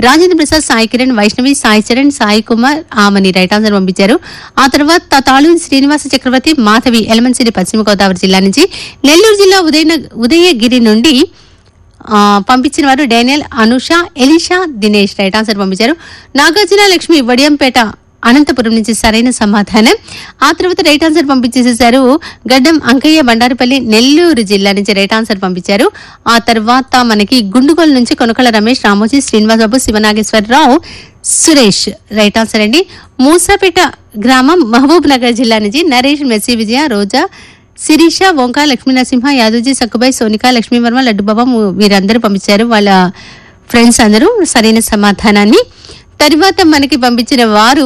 Rajendra Prasad Sai Kiran Vaishnavi Sai Charan Sai Kumar Aamani right answer పంపించారు ఆ తర్వాత తాళు శ్రీనివాస చక్రవర్తి మాధవి ఎలమంచిలి పశ్చిమ గోదావరి జిల్లా నుంచి నెల్లూరు జిల్లా ఉదయ ఉదయగిరి నుండి ఆ, పంపించిన వారు డేనియల్ అనుష ఎలిషా దినేష్ రైట్ ఆన్సర్ పంపించారు నాగార్జున లక్ష్మి వడియంపేట అనంతపురం నుంచి సరైన సమాధానం ఆ తర్వాత రైట్ ఆన్సర్ పంపించేసేసారు గడ్డం అంకయ్య బండారుపల్లి నెల్లూరు జిల్లా నుంచి రైట్ ఆన్సర్ పంపించారు ఆ తర్వాత మనకి గుండుగోలు నుంచి కొనకళ్ళ రమేష్ రామోజీ శ్రీనివాసబాబు శివనాగేశ్వరరావు సురేష్ రైట్ ఆన్సర్ అండి మూసాపేట గ్రామం మహబూబ్ నగర్ జిల్లా నుంచి నరేష్ మెస్సీ విజయ రోజా శిరీష వంక లక్ష్మీ నరసింహ యాదవ్జీ సక్కుబాయ్ సోనిక లక్ష్మీవర్మ లడ్డుబాబా ము- వీరందరూ పంపించారు వాళ్ళ ఫ్రెండ్స్ అందరూ సరైన సమాధానాన్ని తర్వాత మనకి పంపించిన వారు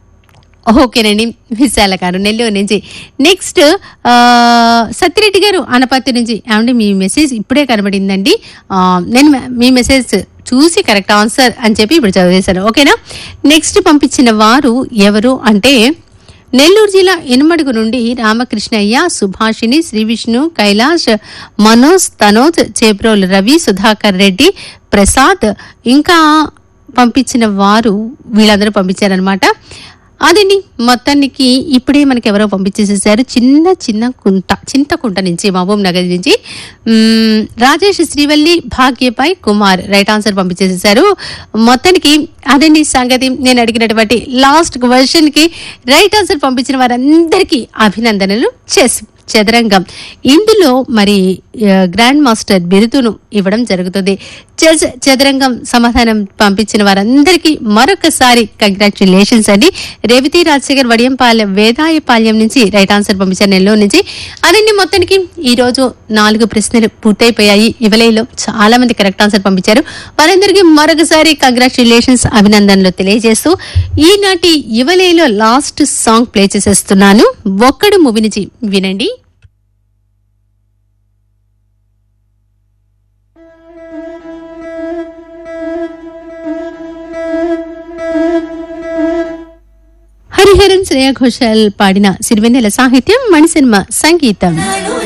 ఓకేనండి విశాల గారు నెల్లూరు నుంచి నెక్స్ట్ ఆ, సత్యరెడ్డి గారు అనపత్తి నుంచి ఏమండి మీ మెసేజ్ ఇప్పుడే కనబడిందండి ఆ, నేను మ- మీ మెసేజ్ చూసి కరెక్ట్ ఆన్సర్ అని చెప్పి ఇప్పుడు చదివేశాను ఓకేనా నెక్స్ట్ పంపించిన వారు ఎవరు అంటే నెల్లూరు జిల్లా ఇనుమడుగు నుండి రామకృష్ణయ్య సుభాషిణి శ్రీ విష్ణు కైలాష్ మనోజ్ తనోజ్ చేప్రోలు రవి సుధాకర్ రెడ్డి ప్రసాద్ ఇంకా పంపించిన వారు వీళ్ళందరూ పంపించారనమాట అదండి మొత్తానికి ఇప్పుడే మనకి ఎవరో పంపించేసేసారు చిన్న చిన్న కుంట చింతకుంట నుంచి మహబూబ్ నగర్ నుంచి మ్మ్, రాజేష్ శ్రీవల్లి భాగ్యపై కుమార్ రైట్ ఆన్సర్ పంపించేసేసారు మొత్తానికి అదండి సంగతి నేను అడిగినటువంటి లాస్ట్ క్వశ్చన్ కి రైట్ ఆన్సర్ పంపించిన వారందరికీ అభినందనలు చేసి చదరంగం ఇందులో మరి ఆ, గ్రాండ్ మాస్టర్ బిరుదును ఇవ్వడం జరుగుతుంది చెస్ చదరంగం సమాధానం పంపించిన వారందరికీ మరొకసారి కంగ్రాచులేషన్స్ అండి రేవతి రాజశేఖర్ వడియంపాలెం వేదాయపాలెం నుంచి రైట్ ఆన్సర్ పంపించారు నెల్లూరు నుంచి అదండి మొత్తానికి ఈ రోజు నాలుగు ప్రశ్నలు పూర్తయిపోయాయి ఇవలేలో చాలా మంది కరెక్ట్ ఆన్సర్ పంపించారు వారందరికీ మరొకసారి కంగ్రాచులేషన్స్ అభినందనలు తెలియజేస్తూ ఈనాటి యువలేలో లాస్ట్ సాంగ్ ప్లే చేసేస్తున్నాను ఒక్కడు మూవీ నుంచి వినండి హరిహరన్ శ్రేయ ఘోషాల్ పాడిన సిరివెన్నెల సాహిత్యం మణిసినిమ సంగీతం నాడు